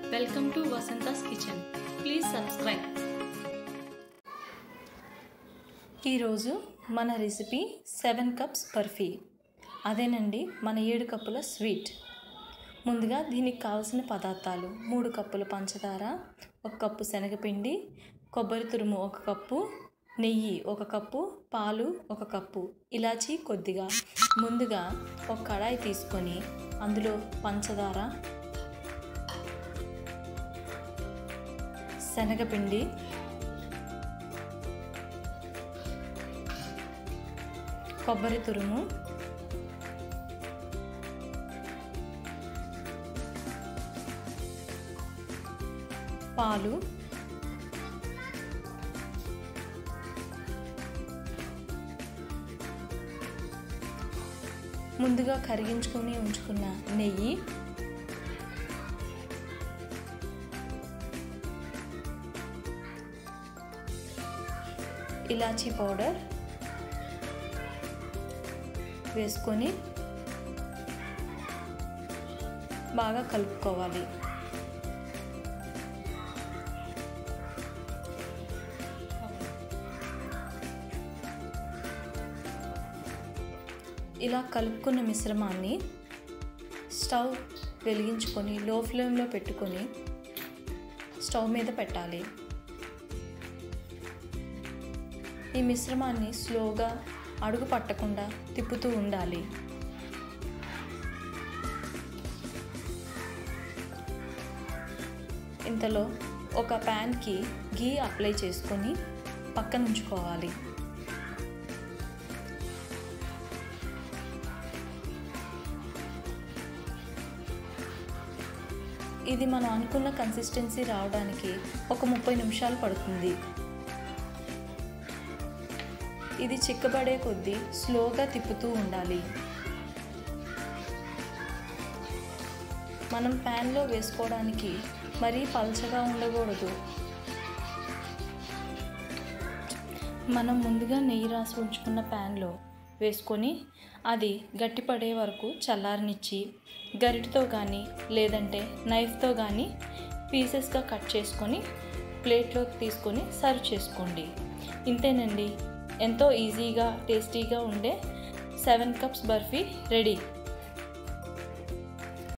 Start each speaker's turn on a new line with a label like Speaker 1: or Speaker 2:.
Speaker 1: welcome to Vasantha's kitchen please subscribe
Speaker 2: ఈరోజు మన recipe seven cups barfi అదేనండి మన ఏడు కప్పుల స్వీట్ ముందుగా దీనికి కావలసిన పదార్థాలు మూడు కప్పుల పంచదార ఒక కప్పు శనగపిండి కొబ్బరి తురుము ఒక కప్పు నెయ్యి ఒక కప్పు పాలు ఒక కప్పు ఇలాచి కొద్దిగా ముందుగా ఒక కడాయి తీసుకొని అందులో పంచదార శనగపిండి కొబ్బరి తురుము పాలు ముందుగా కరిగించుకొని ఉంచుకున్న నెయ్యి ఇలాచీ పౌడర్ వేసుకొని బాగా కలుపుకోవాలి ఇలా కలుపుకున్న మిశ్రమాన్ని స్టవ్ వెలిగించుకొని లో ఫ్లేమ్లో పెట్టుకొని స్టవ్ మీద పెట్టాలి ఈ మిశ్రమాన్ని స్లోగా అడుగు పట్టకుండా తిప్పుతూ ఉండాలి ఇంతలో ఒక ప్యాన్కి గీ అప్లై చేసుకొని పక్కన ఉంచుకోవాలి ఇది మనం అనుకున్న కన్సిస్టెన్సీ రావడానికి ఒక ముప్పై నిమిషాలు పడుతుంది ఇది చిక్కబడే కొద్దీ స్లోగా తిప్పుతూ ఉండాలి మనం ప్యాన్లో వేసుకోవడానికి మరీ పల్చగా ఉండకూడదు మనం ముందుగా నెయ్యి రాసి ఉంచుకున్న ప్యాన్లో వేసుకొని అది గట్టిపడే వరకు చల్లారనిచ్చి గరిటతో కానీ లేదంటే నైఫ్తో కానీ పీసెస్గా కట్ చేసుకొని ప్లేట్లోకి తీసుకొని సర్వ్ చేసుకోండి ఇంతేనండి ఎంతో ఈజీగా టేస్టీగా ఉండే సెవెన్ కప్స్ బర్ఫీ రెడీ